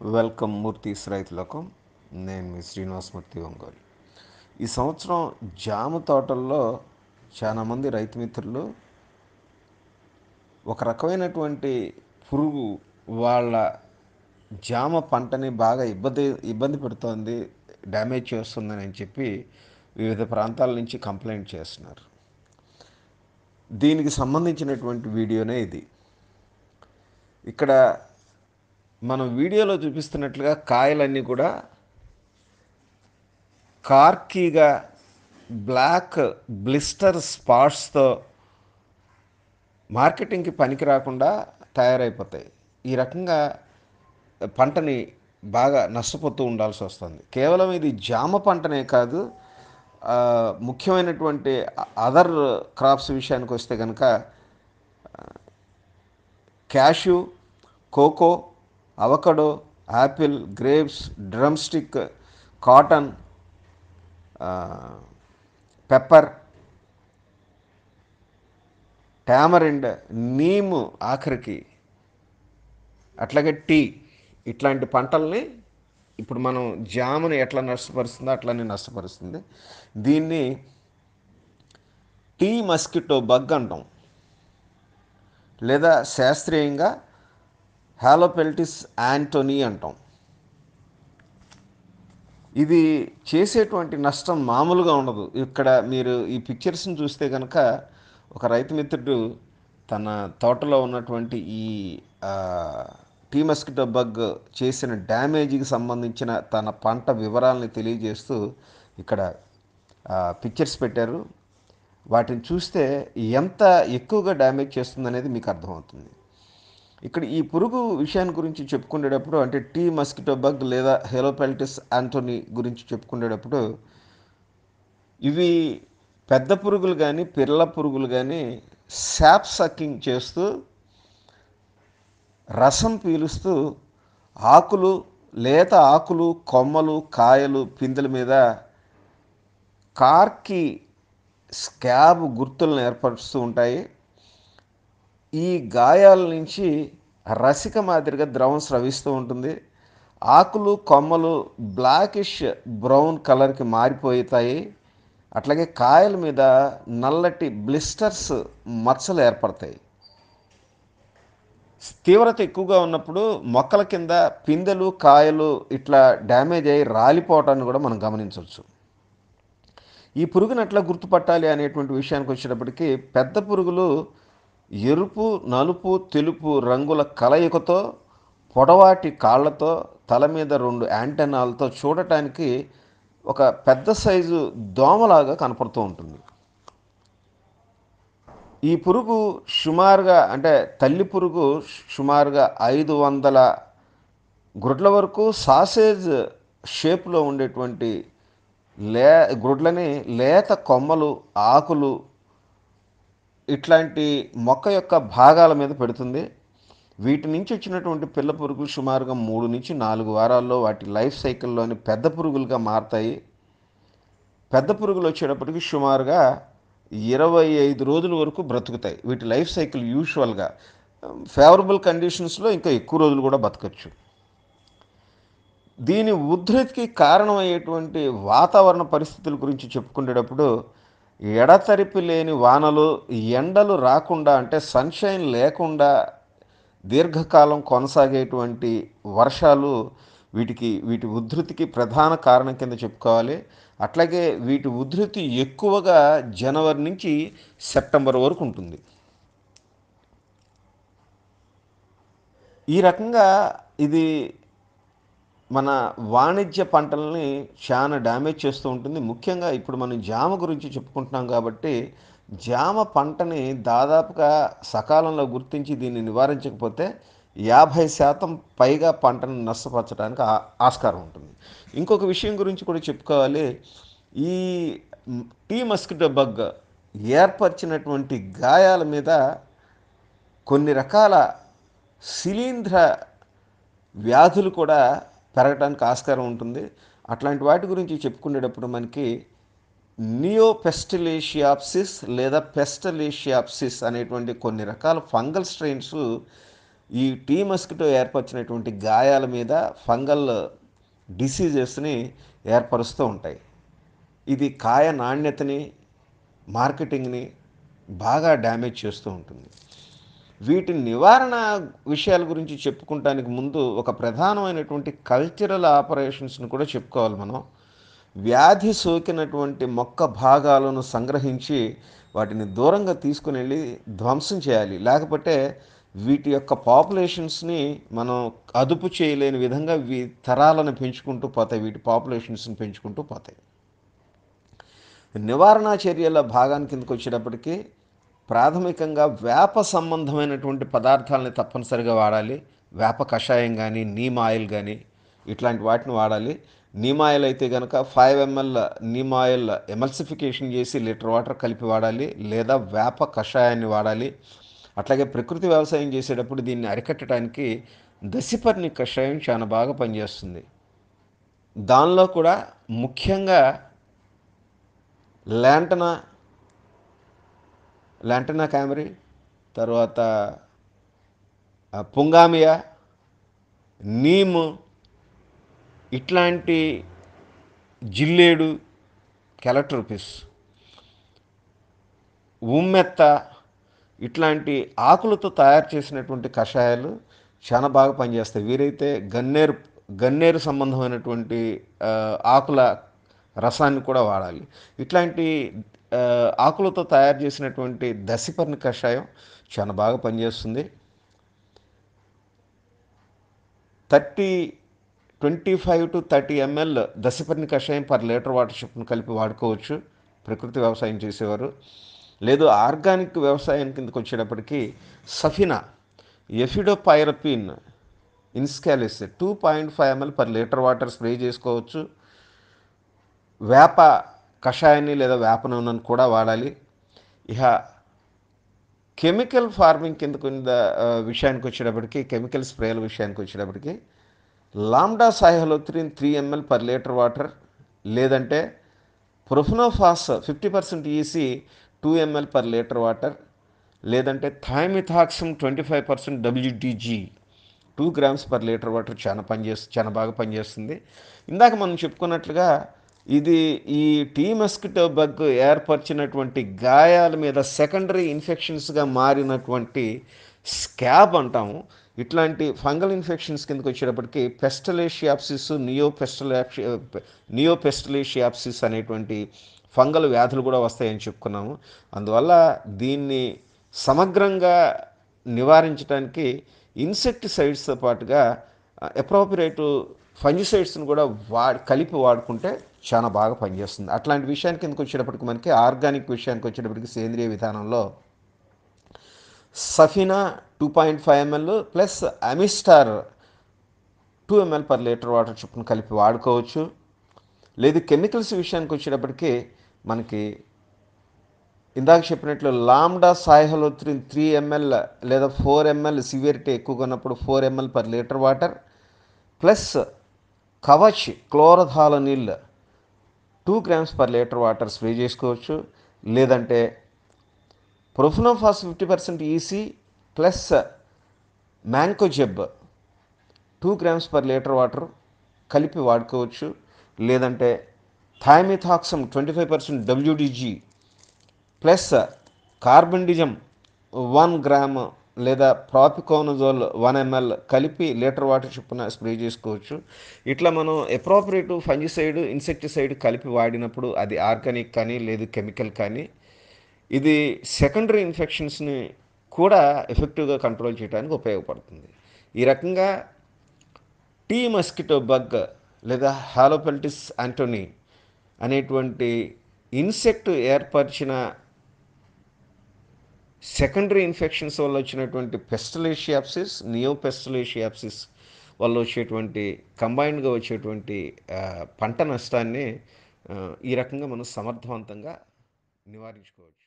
welcome మూర్తిస్ రైతులకు నేను మీ శ్రీనివాసమూర్తి ఒంగోలు ఈ సంవత్సరం జామ తోటల్లో చాలామంది రైతు మిత్రులు ఒక రకమైనటువంటి పురుగు వాళ్ళ జామ పంటని బాగా ఇబ్బంది ఇబ్బంది పెడుతోంది డ్యామేజ్ చేస్తుందని అని చెప్పి వివిధ ప్రాంతాల నుంచి కంప్లైంట్ చేస్తున్నారు దీనికి సంబంధించినటువంటి వీడియోనే ఇది ఇక్కడ మనం వీడియోలో చూపిస్తున్నట్లుగా కాయలన్నీ కూడా కార్కీగా బ్లాక్ బ్లిస్టర్ స్పాట్స్తో మార్కెటింగ్కి పనికి రాకుండా తయారైపోతాయి ఈ రకంగా పంటని బాగా నష్టపోతూ ఉండాల్సి వస్తుంది కేవలం ఇది జామ పంటనే కాదు ఆ, ముఖ్యమైనటువంటి అదర్ క్రాప్స్ విషయానికి వస్తే కనుక cashew cocoa avocado apple grapes drumstick cotton pepper tamarind neem ఆఖరికి అట్లాగే టీ ఇట్లాంటి పంటల్ని ఇప్పుడు మనం జాముని ఎట్లా నష్టపరుస్తుందో అట్లానే నష్టపరుస్తుంది దీన్ని టీ మస్కిటో బగ్ అంటాం లేదా శాస్త్రీయంగా హాలోపెల్టిస్ యాంటోనీ అంటాం ఇది చేసేటువంటి నష్టం మామూలుగా ఉండదు ఇక్కడ మీరు ఈ పిక్చర్స్ని చూస్తే కనుక ఒక రైతు మిత్రుడు తన తోటలో ఉన్నటువంటి ఈ ఆ, టీ మస్కిటో బగ్ చేసిన డ్యామేజీకి సంబంధించిన తన పంట వివరాలని తెలియజేస్తూ ఇక్కడ ఆ, పిక్చర్స్ పెట్టారు వాటిని చూస్తే ఎంత ఎక్కువగా డ్యామేజ్ చేస్తుందనేది మీకు అర్థమవుతుంది ఇక్కడ ఈ పురుగు విషయాన్ని గురించి చెప్పుకునేటప్పుడు అంటే టీ మస్కిటో బగ్ లేదా హెలోపెల్టిస్ యాంటోనీ గురించి చెప్పుకునేటప్పుడు ఇవి పెద్ద పురుగులు కానీ పిల్ల పురుగులు కానీ శాప్ సక్కింగ్ చేస్తూ రసం పీలుస్తూ ఆకులు లేత ఆకులు కొమ్మలు కాయలు పిందెల మీద కార్కి స్కాబ్ గుర్తులను ఏర్పరుస్తూ ఉంటాయి ఈ గాయాల నుంచి రసిక మాదిరిగా ద్రవం స్రవిస్తూ ఉంటుంది ఆకులు కొమ్మలు బ్లాకిష్ బ్రౌన్ కలర్కి మారిపోతాయి అట్లాగే కాయల మీద నల్లటి బ్లిస్టర్స్ మచ్చలు ఏర్పడతాయి తీవ్రత ఎక్కువగా ఉన్నప్పుడు మొక్కల కింద పిందెలు కాయలు ఇట్లా డ్యామేజ్ అయ్యి రాలిపోవటాన్ని కూడా మనం గమనించవచ్చు ఈ పురుగుని ఎట్లా గుర్తుపట్టాలి అనేటువంటి విషయానికి వచ్చేటప్పటికి పెద్ద పురుగులు ఎరుపు నలుపు తెలుపు రంగుల కలయికతో పొడవాటి కాళ్ళతో తల మీద రెండు యాంటెనాలతో చూడటానికి ఒక పెద్ద సైజు దోమలాగా కనపడుతూ ఉంటుంది ఈ పురుగు సుమారుగా అంటే తల్లి పురుగు సుమారుగా ఐదు వందల గుడ్ల వరకు సాసేజ్ షేప్లో ఉండేటువంటి లే గుడ్లని లేత కొమ్మలు ఆకులు ఇట్లాంటి మొక్క యొక్క భాగాల మీద పెడుతుంది వీటి నుంచి వచ్చినటువంటి పిల్ల పురుగులు సుమారుగా మూడు నుంచి నాలుగు వారాల్లో వాటి లైఫ్ సైకిల్లోని పెద్ద పురుగులుగా మారతాయి పెద్ద పురుగులు వచ్చేటప్పటికి సుమారుగా ఇరవై ఐదు రోజుల వరకు బ్రతుకుతాయి వీటి లైఫ్ సైకిల్ యూజువల్గా ఫేవరబుల్ కండిషన్స్లో ఇంకా ఎక్కువ రోజులు కూడా బతకచ్చు దీని ఉధృతికి కారణమయ్యేటువంటి వాతావరణ పరిస్థితుల గురించి చెప్పుకునేటప్పుడు ఎడతెరిపి లేని వానలు ఎండలు రాకుండా అంటే సన్షైన్ లేకుండా దీర్ఘకాలం కొనసాగేటువంటి వర్షాలు వీటికి వీటి ఉధృతికి ప్రధాన కారణం కింద చెప్పుకోవాలి అట్లాగే వీటి ఉధృతి ఎక్కువగా జనవరి నుంచి సెప్టెంబర్ వరకు ఉంటుంది ఈ రకంగా ఇది మన వాణిజ్య పంటల్ని చాలా డ్యామేజ్ చేస్తూ ఉంటుంది ముఖ్యంగా ఇప్పుడు మనం జామ గురించి చెప్పుకుంటున్నాం కాబట్టి జామ పంటని దాదాపుగా సకాలంలో గుర్తించి దీన్ని నివారించకపోతే యాభై శాతం పైగా పంటను నష్టపరచడానికి ఆ- ఆస్కారం ఉంటుంది ఇంకొక విషయం గురించి కూడా చెప్పుకోవాలి ఈ మ్, టీ మస్కిటో బగ్ ఏర్పరిచినటువంటి గాయాల మీద కొన్ని రకాల శిలీంధ్ర వ్యాధులు కూడా పెరగడానికి ఆస్కారం ఉంటుంది అట్లాంటి వాటి గురించి చెప్పుకునేటప్పుడు మనకి నియోపెస్టిలేషియాప్సిస్ లేదా పెస్టలేషియాప్సిస్ అనేటువంటి కొన్ని రకాల ఫంగల్ స్ట్రెయిన్స్ ఈ టీ మస్కిటో ఏర్పరిచినటువంటి గాయాల మీద ఫంగల్ డిసీజెస్ని ఏర్పరుస్తూ ఉంటాయి ఇది కాయ నాణ్యతని మార్కెటింగ్ని బాగా డ్యామేజ్ చేస్తూ ఉంటుంది వీటి నివారణ విషయాల గురించి చెప్పుకుంటానికి ముందు ఒక ప్రధానమైనటువంటి కల్చరల్ ఆపరేషన్స్ని కూడా చెప్పుకోవాలి మనం వ్యాధి సోకినటువంటి మొక్క భాగాలను సంగ్రహించి వాటిని దూరంగా తీసుకుని వెళ్ళి ధ్వంసం చేయాలి లేకపోతే వీటి యొక్క పాపులేషన్స్ని మనం అదుపు చేయలేని విధంగా వీ తరాలను పెంచుకుంటూ పోతాయి వీటి పాపులేషన్స్ని పెంచుకుంటూ పోతాయి నివారణ చర్యల భాగాన్ని కిందకు వచ్చేటప్పటికి ప్రాథమికంగా వేప సంబంధమైనటువంటి పదార్థాలని తప్పనిసరిగా వాడాలి వేప కషాయం కానీ నీమ్ ఆయిల్ కానీ ఇట్లాంటి వాటిని వాడాలి నీమ్ ఆయిల్ అయితే కనుక five ML neem oil emulsification చేసి లీటర్ వాటర్ కలిపి వాడాలి లేదా వేప కషాయాన్ని వాడాలి అట్లాగే ప్రకృతి వ్యవసాయం చేసేటప్పుడు దీన్ని అరికట్టడానికి దశపర్ణి కషాయం చాలా బాగా పనిచేస్తుంది దానిలో కూడా ముఖ్యంగా ల్యాంటనా ల్యాంటనా క్యామరీ తర్వాత ఆ, పుంగామియా నీము ఇట్లాంటి జిల్లేడు కెలట్రోపిస్ ఉమ్మెత్త ఇట్లాంటి ఆకులతో తయారు చేసినటువంటి కషాయాలు చాలా బాగా పనిచేస్తాయి వీరైతే గన్నేరు గన్నేరు సంబంధమైనటువంటి ఆ, ఆకుల రసాన్ని కూడా వాడాలి ఇట్లాంటి ఆ, ఆకులతో తయారు చేసినటువంటి దశపర్ణి కషాయం చాలా బాగా పనిచేస్తుంది thirty twenty five to thirty ML దశపర్ణి కషాయం పర్ లీటర్ వాటర్ చొప్పున కలిపి వాడుకోవచ్చు ప్రకృతి వ్యవసాయం చేసేవారు లేదు ఆర్గానిక్ వ్యవసాయం కిందకి వచ్చేటప్పటికి Safina afidopyropen inscalis two point five ML per litre water spray చేసుకోవచ్చు వేప కషాయాన్ని లేదా వేప నూనెను కూడా వాడాలి ఇక కెమికల్ ఫార్మింగ్ కింద కింద ఆ, విషయానికి వచ్చేటప్పటికి కెమికల్ స్ప్రేల విషయానికి వచ్చేటప్పటికి lambda cyhalothrin three ML per litre water లేదంటే profenofos fifty percent EC two ML per litre water లేదంటే thiamethoxam twenty five percent WTG two grams per litre water చాలా పనిచేస్తుంది చాలా బాగా పనిచేస్తుంది ఇందాక మనం చెప్పుకున్నట్లుగా ఇది ఈ టీ మస్కిటో బగ్ ఏర్పరిచినటువంటి గాయాల మీద సెకండరీ ఇన్ఫెక్షన్స్గా మారినటువంటి స్కాబ్ అంటాము ఇట్లాంటి ఫంగల్ ఇన్ఫెక్షన్స్ కిందకి వచ్చేటప్పటికి పెస్టలేషియాప్సిస్ నియో పెస్టలాక్షి నియో పెస్టలేషియాప్సిస్ అనేటువంటి ఫంగల్ వ్యాధులు కూడా వస్తాయని చెప్పుకున్నాము అందువల్ల దీన్ని సమగ్రంగా నివారించడానికి ఇన్సెక్టిసైడ్స్తో పాటుగా అప్రోప్రియేట్ ఫంజిసైడ్స్ని కూడా వాడి కలిపి వాడుకుంటే చాలా బాగా పనిచేస్తుంది అట్లాంటి విషయానికి కిందకి వచ్చేటప్పటికి మనకి ఆర్గానిక్ విషయానికి వచ్చేటప్పటికి సేంద్రియ విధానంలో Safina two point five ML plus Amistar two ML per litre water చొప్పున కలిపి వాడుకోవచ్చు లేదు కెమికల్స్ విషయానికి వచ్చేటప్పటికి మనకి ఇందాక చెప్పినట్లు లామ్డా సాయహలోత్రిన్ త్రీ ఎంఎల్ లేదా ఫోర్ ఎంఎల్ సివియరిటీ ఎక్కువగా ఉన్నప్పుడు four ML per litre water plus Kavach chlorothalonil two grams per litre water spray చేసుకోవచ్చు లేదంటే profenofos fifty percent EC plus mancozeb two grams per litre water కలిపి వాడుకోవచ్చు లేదంటే thiamethoxam twenty five percent WDG plus carbendazim one gram లేదా propiconazole one ML కలిపి litre water చొప్పున spray చేసుకోవచ్చు ఇట్లా మనం అప్రోప్రియేట్ ఫంజిసైడ్ ఇన్సెక్టిసైడ్ కలిపి వాడినప్పుడు అది ఆర్గానిక్ కానీ లేదు కెమికల్ కానీ ఇది సెకండరీ ఇన్ఫెక్షన్స్ని కూడా ఎఫెక్టివ్గా కంట్రోల్ చేయడానికి ఉపయోగపడుతుంది ఈ రకంగా టీ మస్కిటో బగ్ లేదా హాలోపెల్టిస్ యాంటోనీ అనేటువంటి ఇన్సెక్ట్ ఏర్పరిచిన సెకండరీ ఇన్ఫెక్షన్స్ వల్ల వచ్చినటువంటి పెస్టలేషియాప్సిస్ నియో పెస్టలేషియాప్సిస్ వల్ల వచ్చేటువంటి కంబైన్డ్గా వచ్చేటువంటి ఆ, పంట నష్టాన్ని ఆ, ఈ రకంగా మనం సమర్థవంతంగా నివారించుకోవచ్చు